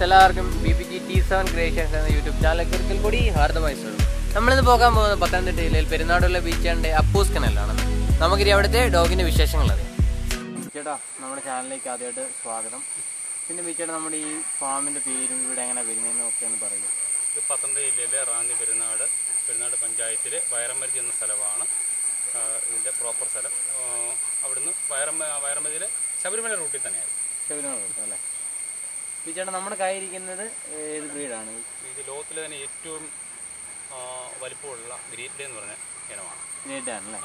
എല്ലാവർക്കും B P G T seven creations എന്ന YouTube ചാനലിലേക്ക് ഒരിക്കൽ കൂടി ഹാർദമായി സ്വാഗതം നമ്മളിന്ന് പോകാൻ പോകുന്നത് പത്തനംതിട്ട ജില്ലയിൽ പെരുന്നാടുള്ള ബീച്ചാണ്ട് അപ്പൂസ് കനലാണ് നമുക്കിനി അവിടുത്തെ ഡോഗിന്റെ വിശേഷങ്ങൾ അറിയാം ചേട്ടാ നമ്മുടെ ചാനലിലേക്ക് ആദ്യമായിട്ട് സ്വാഗതം പിന്നെ ബീച്ചേട്ടാ നമ്മുടെ ഈ ഫാമിന്റെ പേരും ഇവിടെ എങ്ങനെ വരുന്നതെന്നും ഒക്കെ ഒന്ന് പറയുക ഇത് പത്തനംതിട്ട ജില്ലയിലെ റാന്നി പെരുന്നാട് പെരുന്നാട് പഞ്ചായത്തിലെ വയറമരുതി എന്ന സ്ഥലമാണ് ആ, ഇതിൻ്റെ പ്രോപ്പർ സ്ഥലം ആ, അവിടുന്ന് വയറമ വയറമരുതിയിലെ ശബരിമല റൂട്ടിൽ തന്നെയായി ശബരിമല റോഡ് അല്ലേ ബീച്ചേട്ടാ നമ്മുടെ കയ്യിരിക്കുന്നത് ഏത് ബ്രീഡാണ് ഇത് ലോകത്തിലെ തന്നെ ഏറ്റവും ആ, വലിപ്പമുള്ള ഗ്രേറ്റ് ഡേ എന്ന് പറഞ്ഞ ഇനമാണ് നീട്ടാണല്ലേ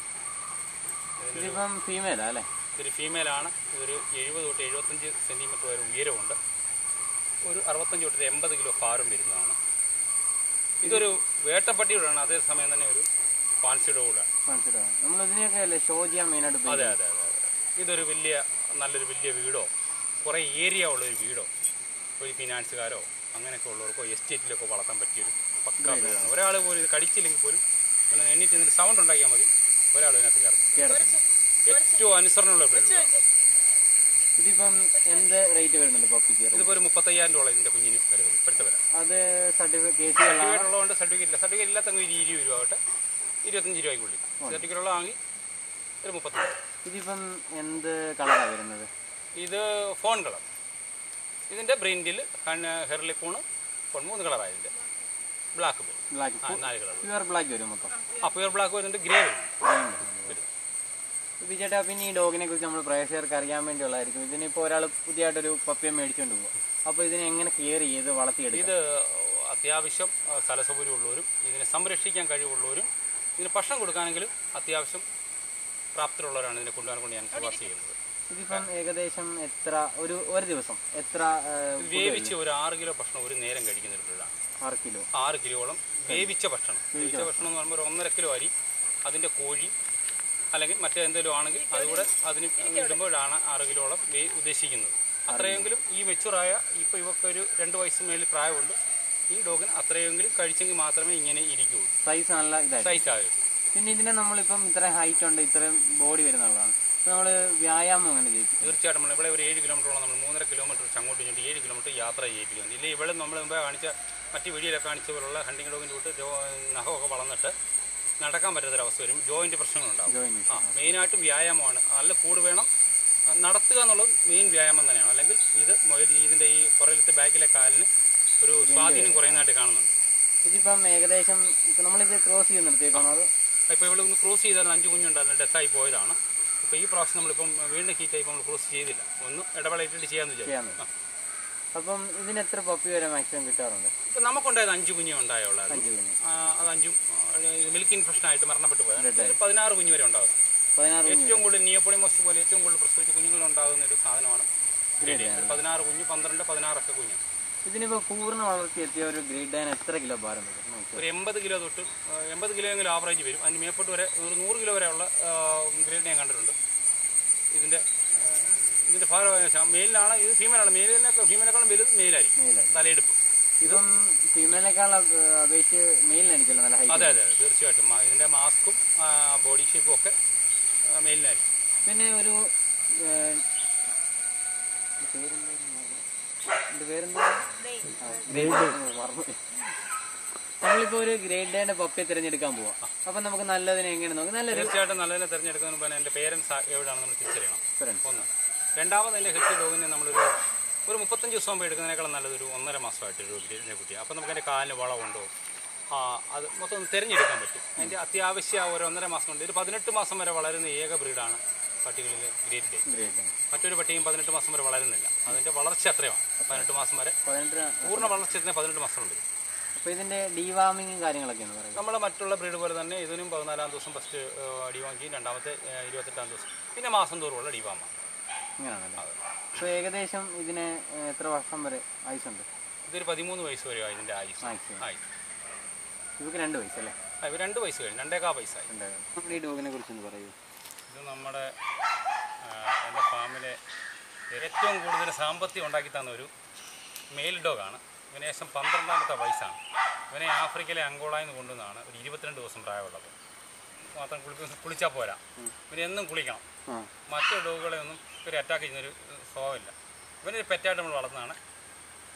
ഇതിന് ഇതിപ്പം ഫീമെയിലാ അല്ലേ ഇതൊരു ഫീമെയിലാണ് ഇതൊരു എഴുപത് തൊട്ട് എഴുപത്തഞ്ച് സെൻറ്റിമീറ്റർ വരെ ഉയരമുണ്ട് ഒരു അറുപത്തഞ്ച് തൊട്ട് എൺപത് കിലോ ഭാരം വരുന്നതാണ് ഇതൊരു വേട്ടപ്പട്ടിയോടാണ് അതേസമയം തന്നെ ഒരു ഫാൻസിയുടെ കൂടാണ് മനസ്സിലാവും നമ്മൾ ഇതിനെയൊക്കെ അല്ലേ ഷോ ചെയ്യാൻ മെയിനായിട്ട് അതെ അതെ അതെ അതെ ഇതൊരു വലിയ നല്ലൊരു വലിയ വീടോ കുറേ ഏരിയ ഉള്ള ഒരു വീടോ ഒരു ഫിനാൻസുകാരോ അങ്ങനെയൊക്കെ ഉള്ളവർക്കോ എസ്റ്റേറ്റിലൊക്കെ വളർത്താൻ പറ്റിയൊരു പക്കാ വീടാണ് ഒരാൾ പോലും ഇത് കടിച്ചില്ലെങ്കിൽ പോലും പിന്നെ എണ്ണീറ്റ് ഇതിന് സൗണ്ട് ഉണ്ടാക്കിയാൽ മതി ഒരാൾ ഇതിനകത്ത് കയറും കേരളത്തിൽ ഏറ്റവും അനുസരണമുള്ള വീടാണ് ഇതിപ്പം എന്ത് റേറ്റ് വരുന്നുണ്ട് പപ്പിക്ക് ഇതിപ്പോൾ ഒരു മുപ്പത്തയ്യായിരം രൂപ ഇതിൻ്റെ കുഞ്ഞിന് വില വരും ഇപ്പോഴത്തെ വില അത് സർട്ടിഫിക്കറ്റ് കേസുകളാണ് സർട്ടിഫിക്കറ്റ് ഉള്ളതുകൊണ്ട് സർട്ടിഫിക്കറ്റ് ഇല്ല സർട്ടിഫിക്കറ്റ് ഇല്ലാത്തങ്ങ് ഒരു ഇരുപത് രൂപ ആവട്ടെ ഇരുപത്തഞ്ച് രൂപയ്ക്കുള്ളിൽ സർട്ടിഫിക്കറ്റ് ഉള്ളതാണെങ്കിൽ ഒരു മുപ്പത്തഞ്ച് ഇതിപ്പം എന്ത് കളറാണ് വരുന്നത് ഇത് ഫോൺ കളർ ഇതിൻ്റെ ബ്രിൻഡിൽ ഹെർലിക്കൂണ് ഫോൺ മൂന്ന് കളറാണ് ഇതിൻ്റെ ബ്ലാക്ക് വരും ബ്ലാക്ക് ആ നാല് കളർ പ്യുവർ ബ്ലാക്ക് വരും മൊത്തം ആ പ്യുവർ ബ്ലാക്ക് വരുന്നുണ്ട് ഗ്രേ വരും വരും ചേട്ടാ പിന്നെ ഈ ഡോഗിനെ കുറിച്ച് നമ്മൾ പ്രേക്ഷകർക്ക് അറിയാൻ വേണ്ടിയുള്ളതായിരിക്കും ഇതിനിപ്പോൾ ഒരാൾ പുതിയതായിട്ടൊരു പപ്പിയെ മേടിച്ചുകൊണ്ട് പോകും അപ്പോൾ ഇതിനെ എങ്ങനെ കെയർ ചെയ്ത് വളർത്തിയെടുക്കും ഇത് അത്യാവശ്യം ആ, സ്ഥലസൗകര്യമുള്ളവരും ഇതിനെ സംരക്ഷിക്കാൻ കഴിവുള്ളവരും ഇതിന് ഭക്ഷണം കൊടുക്കാനെങ്കിലും അത്യാവശ്യം പ്രാപ്തരുള്ളവരാണ് ഇതിനെ കൊണ്ടുപോകാൻ കൊണ്ട് ഞാൻ ശുപാർശ ചെയ്യുന്നത് ഇതിപ്പം ഏകദേശം എത്ര ഒരു ഒരു ദിവസം എത്ര ആ, ഇത് വേവിച്ച് ഒരു ആറ് കിലോ ഭക്ഷണം ഒരു നേരം കഴിക്കുന്ന ഒരു ബ്രീഡാണ് ആറ് കിലോ ആറ് കിലോളം വേവിച്ച ഭക്ഷണം വേവിച്ച ഭക്ഷണം എന്ന് പറയുമ്പോൾ ഒരു ഒന്നര കിലോ അരി അതിൻ്റെ കോഴി അല്ലെങ്കിൽ മറ്റെന്തെങ്കിലും ആണെങ്കിൽ അതുകൂടെ അതിന് ഇടുമ്പോഴാണ് ആറ് കിലോളം വേ ഉദ്ദേശിക്കുന്നത് അത്രയെങ്കിലും ഈ മെച്ചുറായ ഇപ്പോൾ ഇവർക്ക് ഒരു രണ്ട് വയസ്സ് മേളിൽ പ്രായമുണ്ട് ഈ ഡോഗിന് അത്രയെങ്കിലും കഴിച്ചെങ്കിൽ മാത്രമേ ഇങ്ങനെ ഇരിക്കുകയുള്ളൂ സൈസ് നല്ല ഇതായിരിക്കും സൈസ് ആകും പിന്നെ ഇതിനെ നമ്മളിപ്പം ഇത്രയും ഹൈറ്റ് ഉണ്ട് ഇത്രയും ബോഡി വരുന്നുള്ളതാണ് അപ്പോൾ നമ്മൾ വ്യായാമം അങ്ങനെ ചെയ്യും തീർച്ചയായിട്ടും നമ്മൾ ഇവിടെ ഒരു ഏഴ് കിലോമീറ്ററോളം നമ്മൾ മൂന്നര കിലോമീറ്റർ വെച്ച് അങ്ങോട്ട് ഇങ്ങോട്ട് ഏഴ് കിലോമീറ്റർ യാത്ര ചെയ്യിപ്പിക്കുന്നുണ്ട് ഇല്ല ഇവിടെ നമ്മൾ മുമ്പേ കാണിച്ച മറ്റ് വീഡിയോയിലൊക്കെ കാണിച്ച പോലുള്ള ഹണ്ടിങ് ഡോഗിൻ്റെ വിട്ട് ജോ നഖമൊക്കെ വളർന്നിട്ട് നടക്കാൻ പറ്റാത്തൊരവസ്ഥ വരും ജോയിൻറ്റ് പ്രശ്നങ്ങളുണ്ടാവും ജോയിൻ ആ മെയിനായിട്ടും വ്യായാമമാണ് നല്ല കൂട് വേണം ആ, നടത്തുക എന്നുള്ളത് മെയിൻ വ്യായാമം തന്നെയാണ് അല്ലെങ്കിൽ ഇത് മൊയൽ ഇതിൻ്റെ ഈ പുറകിലത്തെ ബാക്കിലെ കാലിന് ഒരു സ്വാധീനം കുറയുന്നതായിട്ട് കാണുന്നുണ്ട് ഇതിപ്പം ഏകദേശം ഇപ്പം നമ്മളിത് ക്രോസ് ചെയ്ത് നിർത്തിയേക്കാണോ അത് ഇപ്പോൾ ഇവിടെ ഒന്ന് ക്രോസ് ചെയ്താൽ അഞ്ച് കുഞ്ഞുണ്ടായിരുന്നു ഡെത്തായി പോയതാണ് ഇപ്പോൾ ഈ പ്രാവശ്യം നമ്മളിപ്പം വീണ്ടും ഹീറ്റായി നമ്മൾ ക്രോസ് ചെയ്തില്ല ഒന്ന് ഇടവേളയിട്ടിട്ട് ചെയ്യാമെന്ന് വിചാരിച്ചു ചെയ്യാന്ന് അപ്പം ഇതിന് എത്ര പപ്പി വരെ മാക്സിമം കിട്ടാറുണ്ട് ഇപ്പം നമുക്കുണ്ടായത് അഞ്ച് കുഞ്ഞു ഉണ്ടായുള്ളത് അഞ്ച് കുഞ്ഞ് അത് അഞ്ചും മിൽക്ക് ഇൻഫെക്ഷൻ ആയിട്ട് മരണപ്പെട്ടു പോയത് Dead ആയി. പതിനാറ് കുഞ്ഞു വരെ ഉണ്ടാകും പതിനാറ് കുഞ്ഞ് ഏറ്റവും കൂടുതൽ നിയോപ്പൊളിമോസ് പോലെ ഏറ്റവും കൂടുതൽ പ്രസവിച്ച കുഞ്ഞുങ്ങൾ ഉണ്ടാകുന്ന ഒരു സാധനമാണ് ഗ്രേഡ് ഒരു പതിനാറ് കുഞ്ഞ് പന്ത്രണ്ട് പതിനാറൊക്കെ കുഞ്ഞ് ഇതിനിപ്പോൾ പൂർണ്ണ വളർത്തി എത്തിയ ഒരു ഗ്രേഡ് ഡാൻ എത്ര കിലോ ഭാരം വരും നമുക്ക് ഒരു എൺപത് കിലോ തൊട്ട് ആ, എൺപത് കിലോ എങ്കിലും ആവറേജ് വരും അതിന് മേപ്പോട്ട് വരെ ഒരു നൂറ് കിലോ വരെയുള്ള ഗ്രേഡ് ഞാൻ കണ്ടിട്ടുണ്ട് ഇതിൻ്റെ ആ, ഇതിൻ്റെ ഭാരം മെയിലാണ് ഇത് ഫീമെയിലാണ് മെയിലിനൊക്കെ ഫീമെയിനേക്കാളും വലുത് മെയിലായിരിക്കും മെയിലായി തലയെടുപ്പ് ഇപ്പം ഫീമെയിലിനേക്കാൾ അപേക്ഷിച്ച് മെയിലിനായിരിക്കുമല്ലോ നല്ല അതെ ഹൈറ്റ് അതെ അതെ തീർച്ചയായിട്ടും ആ, ഇതിൻ്റെ മാസ്കും ബോഡി ഷേപ്പും ഒക്കെ ആ, മെയിലിനായിരിക്കും പിന്നെ ഒരു ഏഹ്, ഇത് പേരെന്തായിരുന്നു? ഇത് പേരെന്താ ആ, ഗ്രേഡ് ഓ, മറന്നുപോയി. നമ്മളിപ്പോ ഒരു ഗ്രേഡ് ഡേന്റെ പപ്പിയെ തിരഞ്ഞെടുക്കാൻ പോവാം അപ്പൊ നമുക്ക് നല്ലതിനെ എങ്ങനെ നോക്കാം നല്ലൊരു തീർച്ചയായിട്ടും നല്ലതിനെ തിരഞ്ഞെടുക്കുന്നതിന് മുമ്പ് എൻ്റെ പേരൻസ് എവിടെയാണ് നമ്മൾ തിരിച്ചറിയണം Parents. ഒന്ന് രണ്ടാമത് അതിൻ്റെ ഹെൽത്തി ഡോഗിനെ നമ്മളൊരു ഒരു മുപ്പത്തഞ്ച് ദിവസം മുമ്പ് എടുക്കുന്നതിനേക്കാളും നല്ലത് ഒരു ഒന്നര മാസമായിട്ട് ഒരു ഇതിനെ കുട്ടി അപ്പോൾ നമുക്ക് അതിൻ്റെ കാലിന് വളമുണ്ടോ ആ അത് മൊത്തം ഒന്ന് തിരഞ്ഞെടുക്കാൻ പറ്റും അതിൻ്റെ അത്യാവശ്യം ഒരു ഒന്നര മാസം കൊണ്ട് ഒരു പതിനെട്ട് മാസം വരെ വളരുന്ന ഏക ബ്രീഡാണ് പട്ടികളിലെ ഗ്രേറ്റ് ഡേ ഗ്രേഡ് ഡേ മറ്റൊരു പട്ടിയും പതിനെട്ട് മാസം വരെ വളരുന്നില്ല അതിൻ്റെ വളർച്ച അത്രയാണ് പതിനെട്ട് മാസം വരെ പതിനെട്ട് പൂർണ്ണ വളർച്ച എത്തുന്ന പതിനെട്ട് മാസമുണ്ട് അപ്പൊ ഇതിന്റെ ഡീവാമിങ്ങും കാര്യങ്ങളൊക്കെയാണ് പറയുന്നത് നമ്മൾ മറ്റുള്ള ബ്രീഡ് പോലെ തന്നെ ഇതിനും പതിനാലാം ദിവസം ഫസ്റ്റ് ഡിവാം ചെയ്യും രണ്ടാമത്തെ ഏഹ്, ഇരുപത്തെട്ടാം ദിവസം പിന്നെ മാസം തോറുമുള്ള ഡിവാമാണ് ഇങ്ങനെയാണല്ലേ അപ്പൊ ഏകദേശം ഇതിന് ഏഹ്, എത്ര വർഷം വരെ ആയുസുണ്ട് ഇതൊരു പതിമൂന്ന് വയസ്സ് വരെയാണ് ഇതിൻ്റെ ആയുസ് മാക്സിമം ആയുസ് ഇവർക്ക് രണ്ട് വയസ്സല്ലേ ആ, ഇവർ രണ്ട് വയസ്സ് കഴിഞ്ഞു രണ്ടേകാ വയസ്സായി ഉണ്ടായിരുന്നു നമ്മുടെ ഈ ഡോഗിനെ കുറിച്ചൊന്ന് പറയൂ ഇത് നമ്മുടെ ആ, എൻ്റെ ഫാമിലെ ഏറ്റവും കൂടുതൽ സാമ്പത്തികം ഉണ്ടാക്കി തന്ന ഒരു മെയിൽ ഡോഗാണ് ഇവന് ഏകദേശം പന്ത്രണ്ടാമത്തെ വയസ്സാണ് ഇവനെ ആഫ്രിക്കയിലെ അങ്കോളയിൽ നിന്ന് കൊണ്ടുവന്നതാണ് ഒരു ഇരുപത്തിരണ്ട് ദിവസം പ്രായമുള്ളത് മാത്രം കുളിക്കുന്ന കുളിച്ചാൽ പോരാ ഇവന് എന്നും കുളിക്കണം ആ മറ്റു ഡോഗുകളെ ഒന്നും ഒരു അറ്റാക്ക് ചെയ്യുന്നൊരു സ്വഭാവമില്ല ഇവനൊരു പെറ്റായിട്ട് നമ്മൾ വളർന്നതാണ്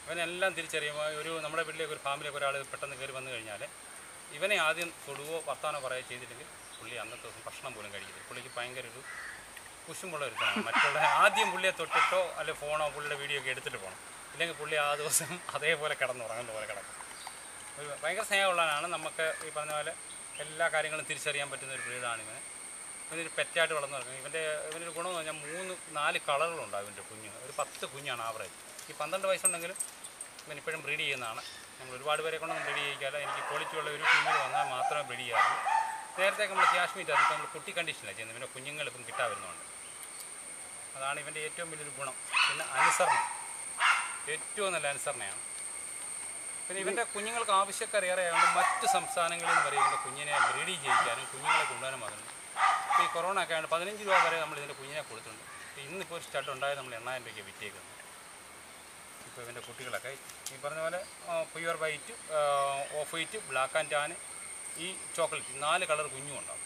ഇവനെല്ലാം തിരിച്ചറിയുമ്പോൾ ഒരു നമ്മുടെ വീട്ടിലേക്ക് ഒരു ഫാമിലിയൊക്കെ ഒരാൾ പെട്ടെന്ന് കയറി വന്നു കഴിഞ്ഞാൽ ഇവനെ ആദ്യം തൊടുവോ വർത്താനോ പറയുകയോ ചെയ്തില്ലെങ്കിൽ പുള്ളി അന്നത്തെ ദിവസം ഭക്ഷണം പോലും കഴിക്കില്ല പുള്ളിക്ക് ഭയങ്കര ഒരു കുശുമുള്ള ഒരുത്തനാണ് മറ്റുള്ള ആദ്യം പുള്ളിയെ തൊട്ടിട്ടോ അല്ലെ ഫോണോ പുള്ളിയുടെ വീഡിയോ ഒക്കെ എടുത്തിട്ട് പോകണം ഇല്ലെങ്കിൽ പുള്ളി ആ ദിവസം അതേപോലെ കിടന്നുറങ്ങുന്ന പോലെ കിടക്കും ഒരു ഭയങ്കര സ്നേഹമുള്ളവനാണ് നമുക്ക് ഈ പറഞ്ഞ പോലെ എല്ലാ കാര്യങ്ങളും തിരിച്ചറിയാൻ പറ്റുന്ന ഒരു ബ്രീഡാണ് ഇവന് ഇവനൊരു പെറ്റായിട്ട് വളർന്നു നടക്കുന്നത് ഇവൻ്റെ ഇവനൊരു ഗുണമെന്ന് പറഞ്ഞാൽ മൂന്ന് നാല് കളറുകളുണ്ടാവും ഇവൻ്റെ കുഞ്ഞ് ഒരു പത്ത് കുഞ്ഞാണ് ആവറേജ് ഈ പന്ത്രണ്ട് വയസ്സുണ്ടെങ്കിലും ഇവൻ ഇപ്പോഴും ബ്രീഡ് ചെയ്യുന്നതാണ് നമ്മൾ ഒരുപാട് പേരെ കൊണ്ടൊന്നും ബ്രീഡ് ചെയ്യിക്കാതെ എനിക്ക് ക്വാളിറ്റി ഉള്ള ഒരു ഫീമെയിൽ വന്നാൽ മാത്രമേ ബ്രീഡ് ചെയ്യാറുള്ളൂ നേരത്തെ നമ്മൾ ക്യാഷ് മീറ്റ് അതിപ്പോൾ നമ്മൾ കുട്ടി കണ്ടീഷനിലാണ് ചെയ്യുന്നത് ഇവൻ്റെ കുഞ്ഞുങ്ങൾ ഇപ്പം കിട്ടാൻ വരുന്നുണ്ട് അതാണ് ഇവൻ്റെ ഏറ്റവും വലിയൊരു ഗുണം പിന്നെ അനുസരണം ഏറ്റവും നല്ല അനുസരണയാണ് പിന്നെ ഇവൻ്റെ കുഞ്ഞുങ്ങൾക്ക് ആവശ്യക്കാർ ഏറെ ആയതുകൊണ്ട് മറ്റ് സംസ്ഥാനങ്ങളിൽ നിന്ന് വരെ ഇവൻ്റെ കുഞ്ഞിനെ ബ്രീഡ് ചെയ്യിക്കാനും കുഞ്ഞുങ്ങളെ കൊണ്ടുവരാനും വന്നിട്ടുണ്ട് ഇപ്പോൾ ഈ കൊറോണ ഒക്കെ ആയതുകൊണ്ട് പതിനഞ്ച് രൂപ വരെ നമ്മൾ ഇതിൻ്റെ കുഞ്ഞിനെ കൊടുത്തിട്ടുണ്ട് ഇപ്പോൾ ഇന്നിപ്പോൾ ഒരു സ്റ്റഡ് ഉണ്ടായത് നമ്മൾ എണ്ണായിരം രൂപയ്ക്ക് വിറ്റേക്കുന്നത് ഇപ്പോൾ ഇവൻ്റെ കുട്ടികളൊക്കെ ഈ പറഞ്ഞ പോലെ pure white off white black and tan ഈ ചോക്ലേറ്റ് നാല് കളർ കുഞ്ഞും ഉണ്ടാവും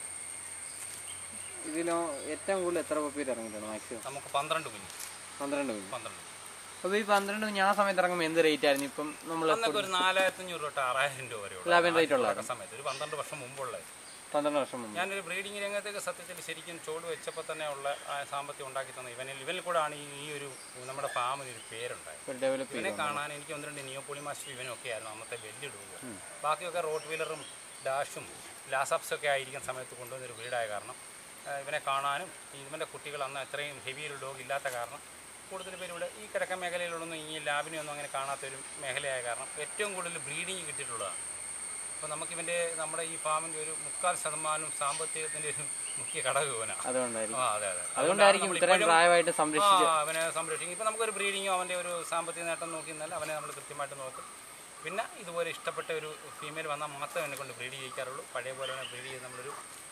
ഇതിലോ ഏറ്റവും കൂടുതൽ എത്ര പപ്പീര് ഇറങ്ങിയിട്ടുണ്ട് മാക്സിമം നമുക്ക് പന്ത്രണ്ട് കുഞ്ഞ് പന്ത്രണ്ട് കുഞ്ഞ് പന്ത്രണ്ട് അപ്പോൾ ഈ പന്ത്രണ്ട് കുഞ്ഞ് ആ സമയത്ത് ഇറങ്ങുമ്പോൾ എന്ത് റേറ്റ് ആയിരുന്നു ഇപ്പം നമ്മൾ അന്നൊക്കെ ഒരു നാലായിരത്തി അഞ്ഞൂറ് തൊട്ട് ആറായിരം രൂപ വരെ ലാഭം റേറ്റ് ഉള്ള സമയത്ത് ഒരു പന്ത്രണ്ട് വർഷം മുമ്പുള്ള പന്ത്രണ്ട് വർഷം മുമ്പ് ഞാനൊരു ബ്രീഡിംഗ് രംഗത്തേക്ക് സത്യത്തിൽ ശരിക്കും ചോട് വെച്ചപ്പോൾ തന്നെ ഉള്ള ആ സാമ്പത്തികം ഉണ്ടാക്കി തന്ന ഇവനിൽ ഇവനിൽ കൂടാണ് ഈ ഈ ഒരു നമ്മുടെ ഫാമിന് ഒരു പേരുണ്ടായത് ഒരു ഡെവലപ്പ് ഇവനെ കാണാൻ എനിക്ക് ഒന്ന് രണ്ട് നിയോപോളിമാസ് ഇവനും ഒക്കെ ആയിരുന്നു അന്നത്തെ വലിയ ഡൂവ് ബാക്കിയൊക്കെ റോഡ് വീലറും ഡാഷും ലാസാപ്സും ഒക്കെ ആയിരിക്കുന്ന സമയത്ത് കൊണ്ടുവന്നൊരു ബ്രീഡായ കാരണം ആ, ഇവനെ കാണാനും ഈ ഇവൻ്റെ കുട്ടികൾ അന്ന് അത്രയും ഹെവി ഒരു ഡോഗ് ഇല്ലാത്ത കാരണം കൂടുതൽ പേര് ഇവിടെ ഈ കിഴക്കൻ മേഖലയിലൊന്നും ഈ ലാബിനെയൊന്നും അങ്ങനെ കാണാത്തൊരു മേഖലയായ കാരണം ഏറ്റവും കൂടുതൽ ബ്രീഡിങ് കിട്ടിയിട്ടുള്ളതാണ് അപ്പോൾ നമുക്കിവൻ്റെ നമ്മുടെ ഈ ഫാമിൻ്റെ ഒരു മുക്കാൽ ശതമാനം സാമ്പത്തികത്തിൻ്റെ ഒരു മുഖ്യ ഘടകം ഇവനാണ് അതുകൊണ്ടായിരിക്കും ആ അതെ അതെ അതുകൊണ്ടായിരിക്കും ഇത്രയും പ്രായമായിട്ട് സംരക്ഷിച്ച് ആ അവനെ സംരക്ഷിക്കും ഇപ്പം നമുക്കൊരു ബ്രീഡിങ്ങോ അവൻ്റെ ഒരു സാമ്പത്തിക നേട്ടം നോക്കി നിന്നാൽ അവനെ നമ്മൾ കൃത്യമായിട്ട് നോക്കും പിന്നെ ഇതുപോലെ ഇഷ്ടപ്പെട്ട ഒരു ഫീമെയിൽ വന്നാൽ മാത്രമേ എന്നെ കൊണ്ട് ബ്രീഡ് ചെയ്യിക്കാറുള്ളൂ പഴയ പോലെ അവനെ ബ്രീഡ് ചെയ്ത് നമ്മളൊരു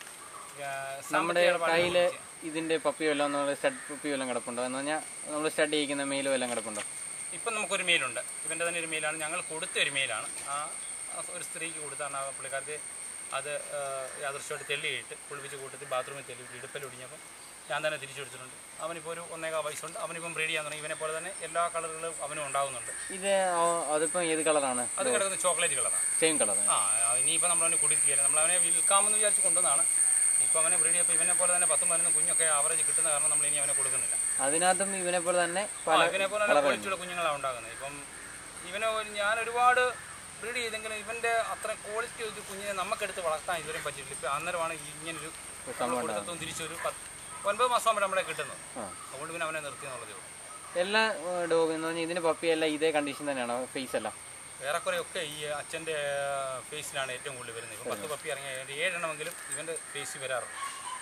ആ, നമ്മുടെ സാമ്പത്തിക ഇടപാട് കയ്യിൽ ഇതിന്റെ പപ്പി വല്ലതും നമ്മൾ സ്റ്റഡ് പപ്പി വല്ലതും കിടപ്പുണ്ടോ എന്ന് പറഞ്ഞാൽ നമ്മൾ സ്റ്റഡ് ചെയ്യിക്കുന്ന മെയിൽ വല്ലതും കിടപ്പുണ്ടോ ഇപ്പം നമുക്കൊരു മെയിലുണ്ട് ഇവൻ്റെ തന്നെ ഒരു മെയിലാണ് ഞങ്ങൾ കൊടുത്ത ഒരു മെയിലാണ് ആ ആ ഒരു സ്ത്രീക്ക് കൊടുത്താണ് ആ പുള്ളിക്കാർക്ക് അത് ആ, യാദൃശ്യമായിട്ട് തെള്ളിയിട്ട് കുളിപ്പിച്ച് കൂട്ടത്തിൽ ബാത്റൂമിൽ തെള്ളിയിട്ട് ഇടുപ്പലൊടിഞ്ഞപ്പം ഞാൻ തന്നെ തിരിച്ചു കൊടുത്തിട്ടുണ്ട് അവനിപ്പോൾ ഒരു ഒന്നേകാൽ വയസ്സുണ്ട് അവനിപ്പം ബ്രീഡ് ചെയ്യാൻ തുടങ്ങി ഇവനെ പോലെ തന്നെ എല്ലാ കളറുകളും അവനും ഉണ്ടാകുന്നുണ്ട് ഇത് ആ- അതിപ്പം ഏത് കളറാണ് അത് കിടക്കുന്നത് ചോക്ലേറ്റ് കളറാണ് സെയിം കളർ ആ ഇനിയിപ്പോൾ നമ്മൾ അവനെ കുടിക്കുകയില്ല നമ്മൾ അവനെ വിൽക്കാമെന്ന് വിചാരിച്ച് കൊണ്ടുവന്നാണ് ഇപ്പോൾ അവനെ ബ്രീഡ് ചെയ്തപ്പോൾ ഇവനെ പോലെ തന്നെ പത്തും പതിനൊന്ന് കുഞ്ഞൊക്കെ ആവറേജ് കിട്ടുന്ന കാരണം നമ്മൾ ഇനി അവനെ കൊടുക്കുന്നില്ല അതിനകത്തും ഇവനെ പോലെ തന്നെ ആ, പല ഇവനെ പോലെ തന്നെ ക്വാളിറ്റിയുള്ള കുഞ്ഞുങ്ങളാണ് ഉണ്ടാകുന്നത് ഇപ്പം ഇവനെ ഒരു- ഞാൻ ഒരുപാട് ബ്രീഡ് ചെയ്തെങ്കിലും ഇവന്റെ അത്ര ക്വാളിറ്റി ഒരു കുഞ്ഞിനെ നമുക്കെടുത്ത് വളർത്താൻ ഇതുവരെയും പറ്റിയിട്ടില്ല ഇപ്പം അന്നേരമാണ് ഈ ഇങ്ങനൊരു നമ്മൾ കൊടുത്തതും തിരിച്ചൊരു പത്ത് ഒൻപത് മാസം ആകുമ്പോൾ നമ്മളെ കിട്ടുന്നത് ആ. അതുകൊണ്ട് പിന്നെ അവനെ നിർത്തി എന്നുള്ളതേ ഉള്ളൂ എല്ലാ ഡോഗ് എന്ന് പറഞ്ഞാൽ ഇതിന്റെ പപ്പി എല്ലാം ഇതേ കണ്ടീഷൻ തന്നെയാണോ ഫേസ് എല്ലാം ഏറെക്കുറെ ഒക്കെ ഈ അച്ഛൻ്റെ ഫേസിലാണ് ഏറ്റവും കൂടുതൽ വരുന്നത് ഇപ്പം പത്ത് പപ്പി ഇറങ്ങിയ അതിൻ്റെ ഏഴെണ്ണമെങ്കിലും ഇവൻ്റെ ഫേസിൽ വരാറുണ്ട്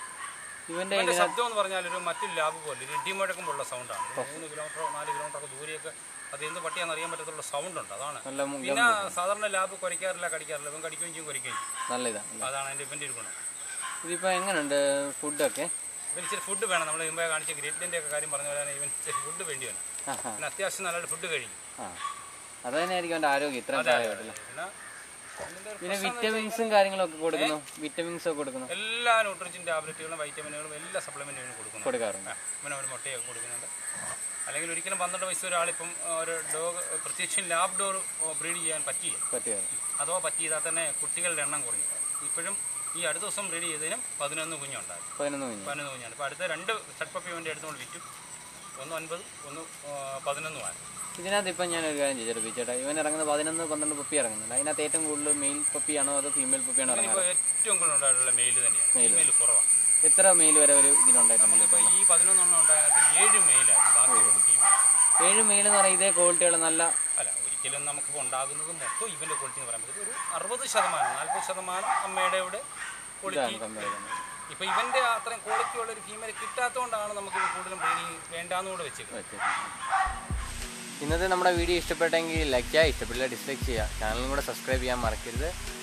ഇവന്റെ ഇവന്റെ ശബ്ദം എന്ന് പറഞ്ഞാൽ ഒരു മറ്റു ലാബ് പോലെ ഒരു ഇടിമുഴക്കുമ്പോഴുള്ള സൗണ്ടാണ് ഒരു മൂന്ന് കിലോമീറ്ററോ നാല് കിലോമീറ്റർ ഒക്കെ ദൂരെയൊക്കെ അത് എന്ത് പട്ടിയാണെന്ന് അറിയാൻ പറ്റത്തുള്ള സൗണ്ട് ഉണ്ട് അതാണ് നല്ല മു- പിന്നെ സാധാരണ ലാബ് കുരയ്ക്കാറില്ല കടിക്കാറില്ല ഇവൻ കടിക്കുകയും ചെയ്യും കുരയ്ക്കുകയും ചെയ്യും നല്ല ഇതാണ് അതാണ് അതിൻ്റെ ഇവൻ്റെ ഒരു ഗുണം ഇതിപ്പോ എങ്ങനെയുണ്ട് ഫുഡൊക്കെ ഇവന് ഇച്ചിരി ഫുഡ് വേണം നമ്മൾ മുമ്പേ കാണിച്ച ഗ്രേറ്റിൻ്റെ ഒക്കെ കാര്യം പറഞ്ഞ പോലെ തന്നെ ഇവൻ ഇച്ചിരി ഫുഡ് വേണ്ടി വരും ആ ആ പിന്നെ അത്യാവശ്യം നല്ലൊരു ഫുഡ് കഴിക്കും ആ അത് തന്നെയായിരിക്കും അവന്റെ ആരോഗ്യം ഇത്രയും പ്രായമായിട്ടില്ല പിന്നെ ഇതിൻ്റെ ഒരു പിന്നെ വിറ്റമിൻസും കാര്യങ്ങളൊക്കെ കൊടുക്കുന്നു വിറ്റമിൻസ് ഒക്കെ കൊടുക്കുന്നു എല്ലാ ന്യൂട്രിജൻ ടാബ്ലറ്റുകളും വൈറ്റമിനുകളും എല്ലാ സപ്ലിമെൻറ്റും ഇവന് കൊടുക്കുന്നു കൊടുക്കാറുണ്ട് ആ, ഇവന് ഒരു മുട്ടയൊക്കെ കൊടുക്കുന്നുണ്ട് അല്ലെങ്കിൽ ഒരിക്കലും പന്ത്രണ്ട് വയസ്സ് ഒരാളിപ്പം ആ, ഒരു ഡോഗ് പ്രത്യേകിച്ചും ലാബ് ഡോർ ബ്രീഡ് ചെയ്യാൻ പറ്റില്ല പറ്റിയത് അഥവാ പറ്റിയതാൽ തന്നെ കുട്ടികളുടെ എണ്ണം കുറഞ്ഞു ഇപ്പോഴും ഈ അടുത്ത ദിവസം ബ്രീഡ് ചെയ്തതിനും പതിനൊന്ന് കുഞ്ഞുണ്ടായി പതിനൊന്ന് കുഞ്ഞ് പതിനൊന്ന് കുഞ്ഞാണ് ഇപ്പോൾ അടുത്ത രണ്ട് ഷഡ്പപ്പി വേണ്ടി അടുത്ത് നമ്മൾ വിറ്റു ഒന്ന് ഒൻപത് ഒന്ന് ആ, പതിനൊന്നുമാണ് ഇതിനകത്ത് ഇപ്പം ഞാൻ ഒരു കാര്യം ചോദിച്ചു ചേട്ടാ ഇവൻ ഇറങ്ങുന്നത് പതിനൊന്ന് പന്ത്രണ്ട് പപ്പി ഇറങ്ങുന്നുണ്ട് അതിനകത്ത് ഏറ്റവും കൂടുതൽ മെയിൽ പപ്പിയാണോ അതോ ഫീമെയിൽ പപ്പിയാണോ ഇറങ്ങാറ് ഇപ്പോൾ ഏറ്റവും കൂടുതൽ ഉണ്ടായിട്ടുള്ള മെയിൽ തന്നെയാണ് ഫീമെയിൽ കുറവാണ് എത്ര മെയിൽ വരെ ഒരു ഇതിലുണ്ടായിട്ടുണ്ട് ഇപ്പോൾ ഈ പതിനൊന്നെണ്ണം ഉണ്ടായതിനകത്ത് ഏഴ് മെയിലായിരുന്നു ബാക്കി ഫീമെയിൽ ഏഴ് മെയിൽ എന്ന് പറയുന്നത് ഇതേ ക്വാളിറ്റിയുള്ള നല്ല അല്ല ഒരിക്കലും നമുക്കിപ്പോൾ ഉണ്ടാകുന്നത് മൊത്തം ഇവൻ്റെ ക്വാളിറ്റി എന്ന് പറയാൻ പറ്റും ഒരു അറുപത് ശതമാനം നാൽപ്പത് ശതമാനം അമ്മയുടെ ഇവിടെ ക്വാളിറ്റി കമ്പയർ ചെയ്യുന്നത് ഇപ്പോൾ ഇവൻ്റെ അത്രയും ക്വാളിറ്റി ഉള്ള ഒരു ഫീമെയിൽ കിട്ടാത്തതുകൊണ്ടാണ് നമുക്ക് ഇത് കൂടുതലും ബ്രീഡിങ് വേണ്ടാന്നുകൂടെ വെച്ചേക്കുന്നത് വെച്ചത്. ഇന്നത്തെ നമ്മുടെ വീഡിയോ ഇഷ്ടപ്പെട്ടെങ്കിൽ ലൈക്ക് ചെയ്യുക ഇഷ്ടപ്പെട്ടില്ല ഡിസ്ലൈക്ക് ചെയ്യുക ചാനലും കൂടെ സബ്സ്ക്രൈബ് ചെയ്യാൻ മറക്കരുത്